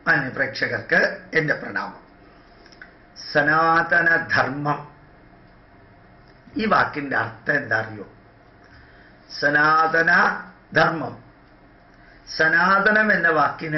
മാന്യ പ്രേക്ഷകർക്ക് എൻ്റെ പ്രണാമം സനാതനധർമ്മം ഈ വാക്കിൻ്റെ അർത്ഥം എന്താ അറിയോ സനാതന ധർമ്മം സനാതനം എന്ന വാക്കിന്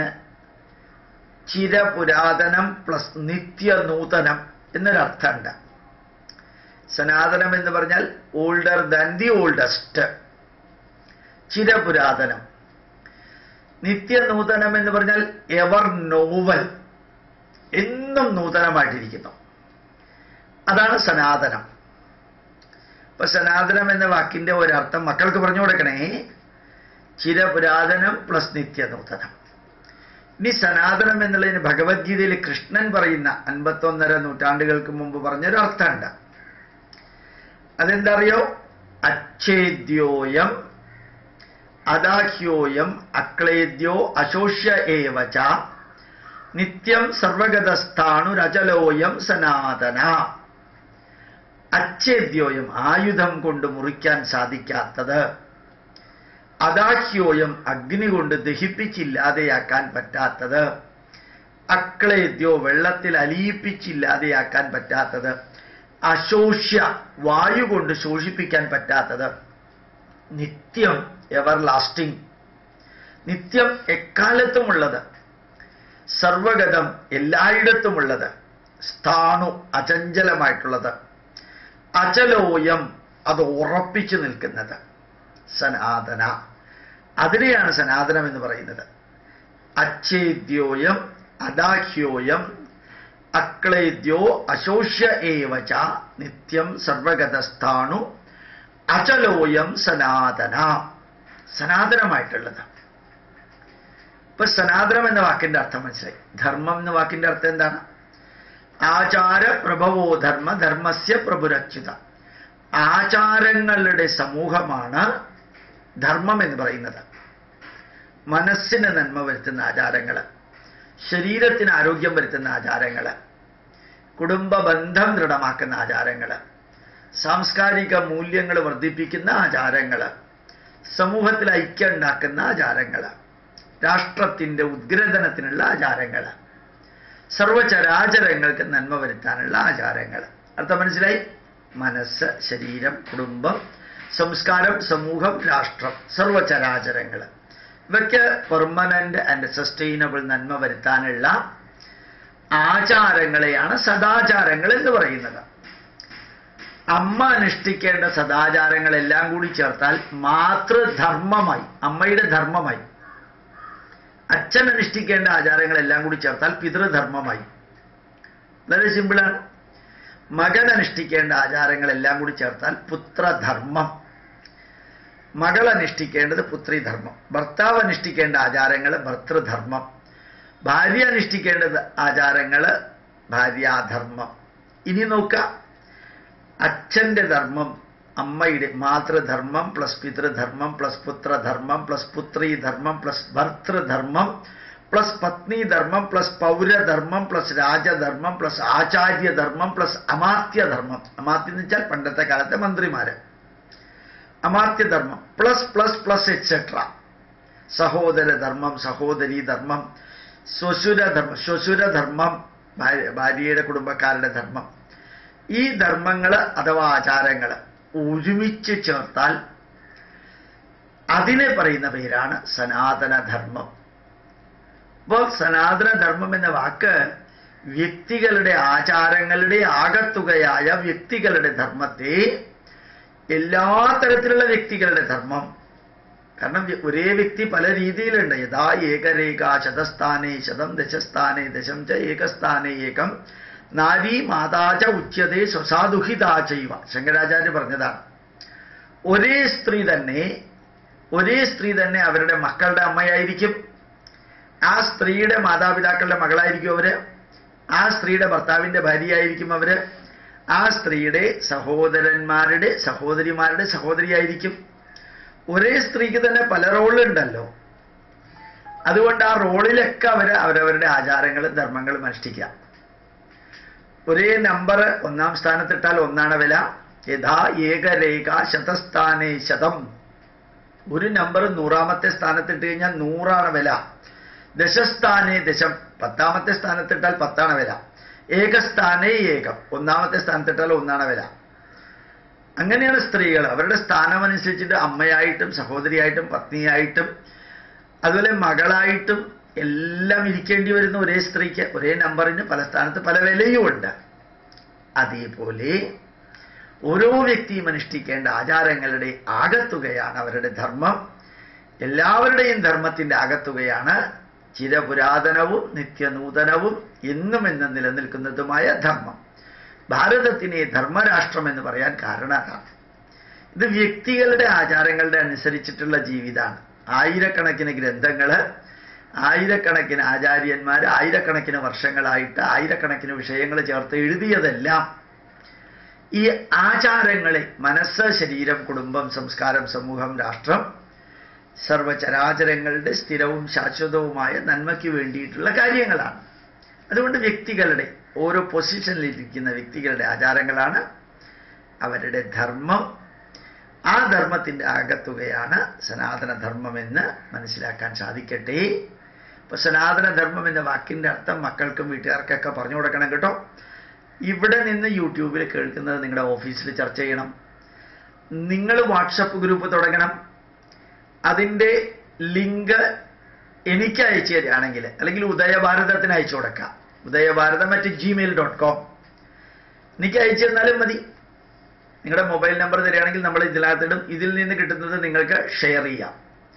ചിരപുരാതനം പ്ലസ് നിത്യനൂതനം എന്നൊരർത്ഥമുണ്ട് സനാതനം എന്ന് പറഞ്ഞാൽ ഓൾഡർ ദാൻ ദി ഓൾഡസ്റ്റ് ചിരപുരാതനം നിത്യനൂതനം എന്ന് പറഞ്ഞാൽ എവർ നോവൽ എന്നും നൂതനമായിട്ടിരിക്കുന്നു അതാണ് സനാതനം ഇപ്പൊ സനാതനം എന്ന വാക്കിന്റെ ഒരർത്ഥം മക്കൾക്ക് പറഞ്ഞു കൊടുക്കണേ ചിരപുരാതനം പ്ലസ് നിത്യനൂതനം ഇനി സനാതനം എന്നുള്ളതിന് ഭഗവത്ഗീതയിൽ കൃഷ്ണൻ പറയുന്ന അൻപത്തൊന്നര നൂറ്റാണ്ടുകൾക്ക് മുമ്പ് പറഞ്ഞൊരു അർത്ഥമുണ്ട് അതെന്താ അറിയോ അച്ഛേദ്യോയം അദാഹ്യോയം അക്ലേദ്യോ അശോഷ്യ ഏവച നിത്യം സർവഗതസ്ഥാണുരചലോയം സനാതന അച്ഛേദ്യോയം ആയുധം കൊണ്ട് മുറിക്കാൻ സാധിക്കാത്തത് അദാഹ്യോയം അഗ്നി കൊണ്ട് ദഹിപ്പിച്ചില്ലാതെയാക്കാൻ പറ്റാത്തത് അക്ലേദ്യോ വെള്ളത്തിൽ അലിയിപ്പിച്ചില്ലാതെയാക്കാൻ പറ്റാത്തത് അശോഷ്യ വായു കൊണ്ട് ശോഷിപ്പിക്കാൻ പറ്റാത്തത് നിത്യം എവർ ലാസ്റ്റിംഗ് നിത്യം എക്കാലത്തുമുള്ളത് സർവഗതം എല്ലായിടത്തുമുള്ളത് സ്ഥാണു അചഞ്ചലമായിട്ടുള്ളത് അചലോയം അത് ഉറപ്പിച്ചു നിൽക്കുന്നത് സനാതന അതിനെയാണ് സനാതനം എന്ന് പറയുന്നത് അച്ഛേദ്യോയം അദാഹ്യോയം അക്ലേദ്യോ അശോഷ്യ ഏവച നിത്യം സർവഗതസ്ഥാണു അചലോയം സനാതന സനാതനമായിട്ടുള്ളത് ഇപ്പൊ സനാതനം എന്ന വാക്കിന്റെ അർത്ഥം മനസ്സിലായി ധർമ്മം എന്ന വാക്കിന്റെ അർത്ഥം എന്താണ് ആചാര പ്രഭവോ ധർമ്മ ധർമ്മസ്യ പ്രഭുരച്യുത ആചാരങ്ങളുടെ സമൂഹമാണ് ധർമ്മം എന്ന് പറയുന്നത് മനസ്സിന് നന്മ വരുത്തുന്ന ആചാരങ്ങൾ ശരീരത്തിന് ആരോഗ്യം വരുത്തുന്ന ആചാരങ്ങൾ കുടുംബ ബന്ധം ദൃഢമാക്കുന്ന ആചാരങ്ങൾ സാംസ്കാരിക മൂല്യങ്ങൾ വർദ്ധിപ്പിക്കുന്ന ആചാരങ്ങൾ സമൂഹത്തിൽ ഐക്യം ഉണ്ടാക്കുന്ന ആചാരങ്ങൾ രാഷ്ട്രത്തിൻ്റെ ഉദ്ഗ്രഥനത്തിനുള്ള ആചാരങ്ങൾ സർവചരാചരങ്ങൾക്ക് നന്മ വരുത്താനുള്ള ആചാരങ്ങൾ അർത്ഥം മനസ്സിലായി മനസ്സ് ശരീരം കുടുംബം സംസ്കാരം സമൂഹം രാഷ്ട്രം സർവചരാചരങ്ങൾ ഇവയ്ക്ക് പെർമനന്റ് ആൻഡ് സസ്റ്റൈനബിൾ നന്മ വരുത്താനുള്ള ആചാരങ്ങളെയാണ് സദാചാരങ്ങൾ എന്ന് പറയുന്നത് അമ്മ അനുഷ്ഠിക്കേണ്ട സദാചാരങ്ങളെല്ലാം കൂടി ചേർത്താൽ മാതൃധർമ്മമായി അമ്മയുടെ ധർമ്മമായി അച്ഛൻ അനുഷ്ഠിക്കേണ്ട ആചാരങ്ങളെല്ലാം കൂടി ചേർത്താൽ പിതൃധർമ്മമായി വളരെ സിമ്പിളാണ് മകൻ അനുഷ്ഠിക്കേണ്ട ആചാരങ്ങളെല്ലാം കൂടി ചേർത്താൽ പുത്രധർമ്മം മകൾ അനുഷ്ഠിക്കേണ്ടത് പുത്രിധർമ്മം ഭർത്താവ് അനുഷ്ഠിക്കേണ്ട ആചാരങ്ങൾ ഭർത്തൃധർമ്മം ഭാര്യ അനുഷ്ഠിക്കേണ്ടത് ആചാരങ്ങൾ ഭാര്യാധർമ്മം ഇനി നോക്കാം അച്ഛൻ്റെ ധർമ്മം അമ്മയുടെ മാതൃധർമ്മം പ്ലസ് പിതൃധർമ്മം പ്ലസ് പുത്രധർമ്മം പ്ലസ് പുത്രീധർമ്മം പ്ലസ് ഭർത്തൃധർമ്മം പ്ലസ് പത്നിധർമ്മം പ്ലസ് പൗരധർമ്മം പ്ലസ് രാജധർമ്മം പ്ലസ് ആചാര്യധർമ്മം പ്ലസ് അമാത്യധർമ്മം അമാത്യം എന്ന് വെച്ചാൽ പണ്ടത്തെ കാലത്തെ മന്ത്രിമാര് അമാത്യധർമ്മം പ്ലസ് പ്ലസ് പ്ലസ് എക്സെട്ര സഹോദരധർമ്മം സഹോദരീ ധർമ്മം സ്വശുരധർമ്മം ശ്വശുരധർമ്മം ഭാര്യ ഭാര്യയുടെ കുടുംബക്കാരുടെ ധർമ്മം ഈ ധർമ്മങ്ങൾ അഥവാ ആചാരങ്ങൾ ഒരുമിച്ച് ചേർത്താൽ അതിനെ പറയുന്ന പേരാണ് സനാതനധർമ്മം അപ്പോൾ സനാതനധർമ്മം എന്ന വാക്ക് വ്യക്തികളുടെ ആചാരങ്ങളുടെ ആകത്തുകയായ വ്യക്തികളുടെ ധർമ്മത്തെ എല്ലാ തരത്തിലുള്ള വ്യക്തികളുടെ ധർമ്മം കാരണം ഒരേ വ്യക്തി പല രീതിയിലുണ്ട് യഥാ ഏകരേഖ ശതസ്ഥാനേ ശതം ദശസ്ഥാനേ ദശം ച ഏകസ്ഥാനേ ഏകം നാരി മാതാച ഉച്യതേ സ്വസാദുഹിതാചൈവ ശങ്കരാചാര്യ പറഞ്ഞതാണ് ഒരേ സ്ത്രീ തന്നെ ഒരേ സ്ത്രീ തന്നെ അവരുടെ മക്കളുടെ അമ്മയായിരിക്കും ആ സ്ത്രീയുടെ മാതാപിതാക്കളുടെ മകളായിരിക്കും അവര് ആ സ്ത്രീയുടെ ഭർത്താവിന്റെ ഭാര്യയായിരിക്കും അവര് ആ സ്ത്രീയുടെ സഹോദരന്മാരുടെ സഹോദരിമാരുടെ സഹോദരിയായിരിക്കും ഒരേ സ്ത്രീക്ക് തന്നെ പല റോളുണ്ടല്ലോ അതുകൊണ്ട് ആ റോളിലൊക്കെ അവർ അവരവരുടെ ആചാരങ്ങളും ധർമ്മങ്ങളും അനുഷ്ഠിക്കാം ഒരേ നമ്പർ ഒന്നാം സ്ഥാനത്തിട്ടാൽ ഒന്നാണ് വില യഥാ ഏകരേഖ ശതസ്ഥാനേ ശതം ഒരു നമ്പർ നൂറാമത്തെ സ്ഥാനത്തിട്ട് കഴിഞ്ഞാൽ നൂറാണ് വില ദശസ്ഥാനേ ദശം പത്താമത്തെ സ്ഥാനത്തിട്ടാൽ പത്താണ് വില ഏകസ്ഥാനേ ഏകം ഒന്നാമത്തെ സ്ഥാനത്തിട്ടാൽ ഒന്നാണ് വില അങ്ങനെയാണ് സ്ത്രീകൾ അവരുടെ സ്ഥാനമനുസരിച്ചിട്ട് അമ്മയായിട്ടും സഹോദരിയായിട്ടും പത്നിയായിട്ടും അതുപോലെ മകളായിട്ടും എല്ലാം ഇരിക്കേണ്ടി വരുന്ന ഒരേ സ്ത്രീക്ക് ഒരേ നമ്പറിന് പല സ്ഥാനത്ത് പല വിലയും ഉണ്ട് അതേപോലെ ഓരോ വ്യക്തിയും അനുഷ്ഠിക്കേണ്ട ആചാരങ്ങളുടെ ആകത്തുകയാണ് അവരുടെ ധർമ്മം എല്ലാവരുടെയും ധർമ്മത്തിന്റെ ആകത്തുകയാണ് ചിരപുരാതനവും നിത്യനൂതനവും എന്നും എന്നും നിലനിൽക്കുന്നതുമായ ധർമ്മം ഭാരതത്തിനെ ധർമ്മരാഷ്ട്രം എന്ന് പറയാൻ കാരണം അതാണ് ഇത് വ്യക്തികളുടെ ആചാരങ്ങളുടെ അനുസരിച്ചിട്ടുള്ള ജീവിതമാണ് ആയിരക്കണക്കിന് ഗ്രന്ഥങ്ങള് ആയിരക്കണക്കിന് ആചാര്യന്മാർ ആയിരക്കണക്കിന് വർഷങ്ങളായിട്ട് ആയിരക്കണക്കിന് വിഷയങ്ങൾ ചേർത്ത് എഴുതിയതെല്ലാം ഈ ആചാരങ്ങളെ മനസ്സ് ശരീരം കുടുംബം സംസ്കാരം സമൂഹം രാഷ്ട്രം സർവചരാചരങ്ങളുടെ സ്ഥിരവും ശാശ്വതവുമായ നന്മയ്ക്ക് വേണ്ടിയിട്ടുള്ള കാര്യങ്ങളാണ് അതുകൊണ്ട് വ്യക്തികളുടെ ഓരോ പൊസിഷനിലിരിക്കുന്ന വ്യക്തികളുടെ ആചാരങ്ങളാണ് അവരുടെ ധർമ്മം ആ ധർമ്മത്തിൻ്റെ ആകത്തുകയാണ് സനാതനധർമ്മമെന്ന് മനസ്സിലാക്കാൻ സാധിക്കട്ടെ ഇപ്പൊ സനാതനധർമ്മം എന്ന വാക്കിൻ്റെ അർത്ഥം മക്കൾക്കും വീട്ടുകാർക്കൊക്കെ പറഞ്ഞു കൊടുക്കണം കേട്ടോ ഇവിടെ നിന്ന് യൂട്യൂബിൽ കേൾക്കുന്നത് നിങ്ങളുടെ ഓഫീസിൽ ചർച്ച ചെയ്യണം നിങ്ങൾ വാട്സപ്പ് ഗ്രൂപ്പ് തുടങ്ങണം അതിൻ്റെ ലിങ്ക് എനിക്ക് അയച്ചു തരികയാണെങ്കിൽ അല്ലെങ്കിൽ ഉദയഭാരതത്തിന് അയച്ചു കൊടുക്കാം Udayabharatham at gmail dot com എനിക്ക് അയച്ചു തന്നാലും മതി നിങ്ങളുടെ മൊബൈൽ നമ്പർ തരികയാണെങ്കിൽ നമ്മൾ ഇതിനകത്തിടും ഇതിൽ നിന്ന് കിട്ടുന്നത് നിങ്ങൾക്ക് ഷെയർ ചെയ്യാം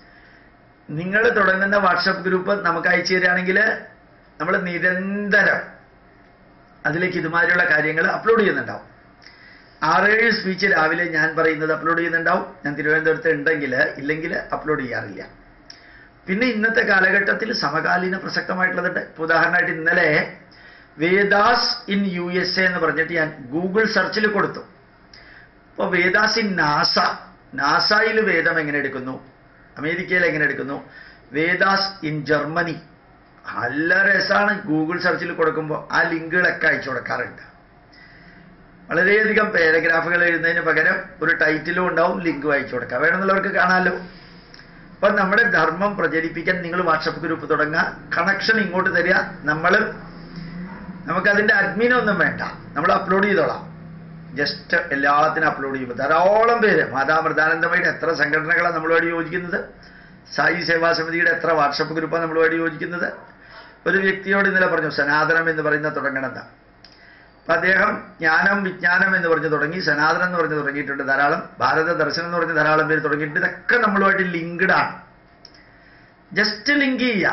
നിങ്ങൾ തുടങ്ങുന്ന വാട്സപ്പ് ഗ്രൂപ്പ് നമുക്ക് അയച്ചു തരികയാണെങ്കിൽ നമ്മൾ നിരന്തരം അതിലേക്ക് ഇതുമാതിരിയുള്ള കാര്യങ്ങൾ അപ്ലോഡ് ചെയ്യുന്നുണ്ടാവും ആറേഴ് സ്പീച്ച് രാവിലെ ഞാൻ പറയുന്നത് അപ്ലോഡ് ചെയ്യുന്നുണ്ടാവും ഞാൻ തിരുവനന്തപുരത്ത് ഉണ്ടെങ്കിൽ ഇല്ലെങ്കിൽ അപ്ലോഡ് ചെയ്യാറില്ല പിന്നെ ഇന്നത്തെ കാലഘട്ടത്തിൽ സമകാലീന പ്രസക്തമായിട്ടുള്ളതുണ്ട് ഇപ്പൊ ഉദാഹരണമായിട്ട് ഇന്നലെ Vedas in U S A എന്ന് പറഞ്ഞിട്ട് ഞാൻ ഗൂഗിൾ സെർച്ചിൽ കൊടുത്തു അപ്പോൾ വേദാസ് ഇൻ നാസ നാസയിൽ വേദം എങ്ങനെ എടുക്കുന്നു അമേരിക്കയിൽ എങ്ങനെ എടുക്കുന്നു വേദാസ് ഇൻ ജർമ്മനി നല്ല രസമാണ് ഗൂഗിൾ സെർച്ചിൽ കൊടുക്കുമ്പോൾ ആ ലിങ്കുകളൊക്കെ അയച്ചു കൊടുക്കാറുണ്ട് വളരെയധികം പാരഗ്രാഫുകൾ എഴുതുന്നതിന് പകരം ഒരു ടൈറ്റിലും ഉണ്ടാവും ലിങ്കും അയച്ചു കൊടുക്കാം വേണമെന്നുള്ളവർക്ക് കാണാമല്ലോ അപ്പൊ നമ്മുടെ ധർമ്മം പ്രചരിപ്പിക്കാൻ നിങ്ങൾ വാട്സപ്പ് ഗ്രൂപ്പ് തുടങ്ങുക കണക്ഷൻ ഇങ്ങോട്ട് തരിക നമ്മൾ നമുക്കതിൻ്റെ അഡ്മിനൊന്നും വേണ്ട നമ്മൾ അപ്ലോഡ് ചെയ്തോളാം ജസ്റ്റ് എല്ലാത്തിനും അപ്ലോഡ് ചെയ്യുമ്പോൾ ധാരാളം പേര് മാതാമൃതാനന്ദമയുടെ എത്ര സംഘടനകളാണ് നമ്മളുമായിട്ട് യോജിക്കുന്നത് സായി സേവാ സമിതിയുടെ എത്ര വാട്സപ്പ് ഗ്രൂപ്പാണ് നമ്മളുമായിട്ട് യോജിക്കുന്നത് ഒരു വ്യക്തിയോട് ഇന്നലെ പറഞ്ഞു സനാതനം എന്ന് പറയുന്ന തുടങ്ങണമെന്ന് അപ്പൊ അദ്ദേഹം ജ്ഞാനം വിജ്ഞാനം എന്ന് പറഞ്ഞ് തുടങ്ങി സനാതനം എന്ന് പറഞ്ഞ് തുടങ്ങിയിട്ടുണ്ട് ധാരാളം ഭാരത ദർശനം എന്ന് പറഞ്ഞ് ധാരാളം പേര് തുടങ്ങിയിട്ടുണ്ട് ഇതൊക്കെ നമ്മളുമായിട്ട് ലിങ്ക്ഡ് ആണ് ജസ്റ്റ് ലിങ്ക് ചെയ്യുക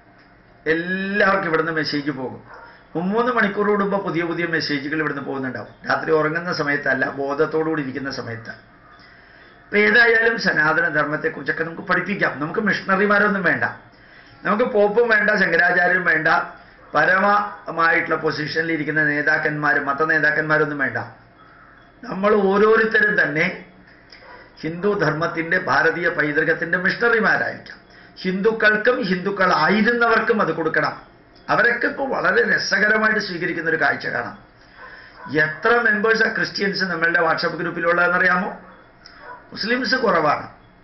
എല്ലാവർക്കും ഇവിടുന്ന് മെസ്സേജ് പോകും മൂന്ന് മണിക്കൂർ കൂടുമ്പോൾ പുതിയ പുതിയ മെസ്സേജുകൾ ഇവിടുന്ന് പോകുന്നുണ്ടാവും രാത്രി ഉറങ്ങുന്ന സമയത്തല്ല ബോധത്തോടുകൂടി ഇരിക്കുന്ന സമയത്ത് അപ്പൊ ഏതായാലും സനാതന ധർമ്മത്തെക്കുറിച്ചൊക്കെ നമുക്ക് പഠിപ്പിക്കാം നമുക്ക് മിഷണറിമാരൊന്നും വേണ്ട നമുക്ക് പോപ്പും വേണ്ട ശങ്കരാചാര്യരും വേണ്ട പരമമായിട്ടുള്ള പൊസിഷനിൽ ഇരിക്കുന്ന നേതാക്കന്മാരും മത നേതാക്കന്മാരൊന്നും വേണ്ട നമ്മൾ ഓരോരുത്തരും തന്നെ ഹിന്ദു ധർമ്മത്തിന്റെ ഭാരതീയ പൈതൃകത്തിന്റെ മിഷണറിമാരായിരിക്കാം ഹിന്ദുക്കൾക്കും ഹിന്ദുക്കളായിരുന്നവർക്കും അത് കൊടുക്കണം അവരൊക്കെ ഇപ്പോൾ വളരെ രസകരമായിട്ട് സ്വീകരിക്കുന്ന ഒരു കാഴ്ച കാണാം എത്ര മെമ്പേഴ്സ് ആ ക്രിസ്ത്യൻസ് നമ്മളുടെ വാട്സപ്പ് ഗ്രൂപ്പിലുള്ളതെന്നറിയാമോ മുസ്ലിംസ് കുറവാണ്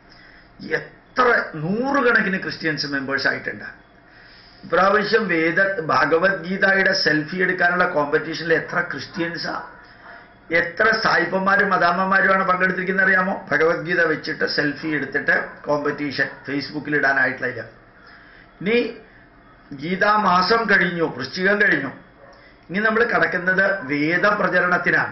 എത്ര നൂറുകണക്കിന് ക്രിസ്ത്യൻസ് മെമ്പേഴ്സ് ആയിട്ടുണ്ട് ഇപ്രാവശ്യം വേദ ഭഗവത്ഗീതയുടെ സെൽഫി എടുക്കാനുള്ള കോമ്പറ്റീഷനിൽ എത്ര ക്രിസ്ത്യൻസാ എത്ര സായിപ്പന്മാരും മദാമ്മമാരുമാണ് പങ്കെടുത്തിരിക്കുന്നത് അറിയാമോ ഭഗവത്ഗീത വെച്ചിട്ട് സെൽഫി എടുത്തിട്ട് കോമ്പറ്റീഷൻ ഫേസ്ബുക്കിൽ ഇടാനായിട്ടുള്ള ഇത് ഇനി ഗീതാമാസം കഴിഞ്ഞു വൃശ്ചികം കഴിഞ്ഞു ഇനി നമ്മൾ കടക്കുന്നത് വേദപ്രചരണത്തിനാണ്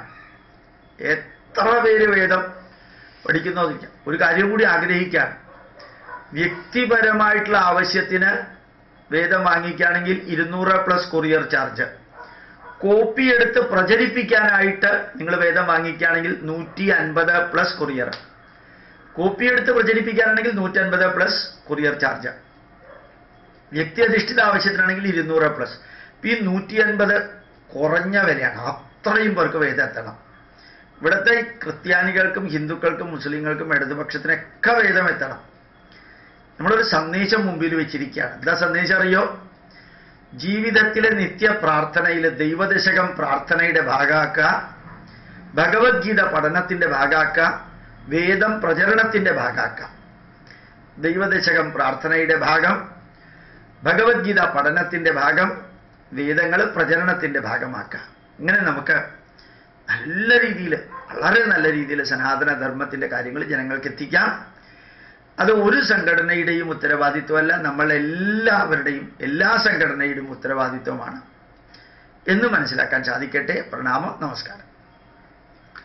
എത്ര പേര് വേദം പഠിക്കുന്നതില്ല ഒരു കാര്യം കൂടി ആഗ്രഹിക്കുകയാണ് വ്യക്തിപരമായിട്ടുള്ള ആവശ്യത്തിന് വേദം വാങ്ങിക്കുകയാണെങ്കിൽ ഇരുന്നൂറ് പ്ലസ് കൊറിയർ ചാർജ് കോപ്പി എടുത്ത് പ്രചരിപ്പിക്കാനായിട്ട് നിങ്ങൾ വേദം വാങ്ങിക്കുകയാണെങ്കിൽ നൂറ്റി അൻപത് പ്ലസ് കൊറിയർ കോപ്പി എടുത്ത് പ്രചരിപ്പിക്കാനാണെങ്കിൽ നൂറ്റി അൻപത് പ്ലസ് കൊറിയർ ചാർജ് വ്യക്തി അധിഷ്ഠിത ആവശ്യത്തിനാണെങ്കിൽ ഇരുന്നൂറ് പ്ലസ് ഈ നൂറ്റി അൻപത് കുറഞ്ഞ വിലയാണ് അത്രയും പേർക്ക് വേദം എത്തണം ഇവിടുത്തെ ക്രിസ്ത്യാനികൾക്കും ഹിന്ദുക്കൾക്കും മുസ്ലിങ്ങൾക്കും ഇടതുപക്ഷത്തിനൊക്കെ വേദം എത്തണം നമ്മളൊരു സന്ദേശം മുമ്പിൽ വെച്ചിരിക്കുകയാണ് എന്താ സന്ദേശം അറിയോ ജീവിതത്തിലെ നിത്യ പ്രാർത്ഥനയിലെ ദൈവദശകം പ്രാർത്ഥനയുടെ ഭാഗമാക്കുക ഭഗവത്ഗീത പഠനത്തിന്റെ ഭാഗമാക്കുക വേദം പ്രചരണത്തിന്റെ ഭാഗമാക്കുക ദൈവദശകം പ്രാർത്ഥനയുടെ ഭാഗം ഭഗവത്ഗീത പഠനത്തിന്റെ ഭാഗം വേദങ്ങൾ പ്രചരണത്തിന്റെ ഭാഗമാക്കുക ഇങ്ങനെ നമുക്ക് നല്ല രീതിയിൽ വളരെ നല്ല രീതിയിൽ സനാതന ധർമ്മത്തിന്റെ കാര്യങ്ങൾ ജനങ്ങൾക്ക് എത്തിക്കാം അത് ഒരു സംഘടനയുടെയും ഉത്തരവാദിത്വമല്ല നമ്മളെല്ലാവരുടെയും എല്ലാ സംഘടനയുടെയും ഉത്തരവാദിത്വമാണ് എന്ന് മനസ്സിലാക്കാൻ സാധിക്കട്ടെ പ്രണാമം നമസ്കാരം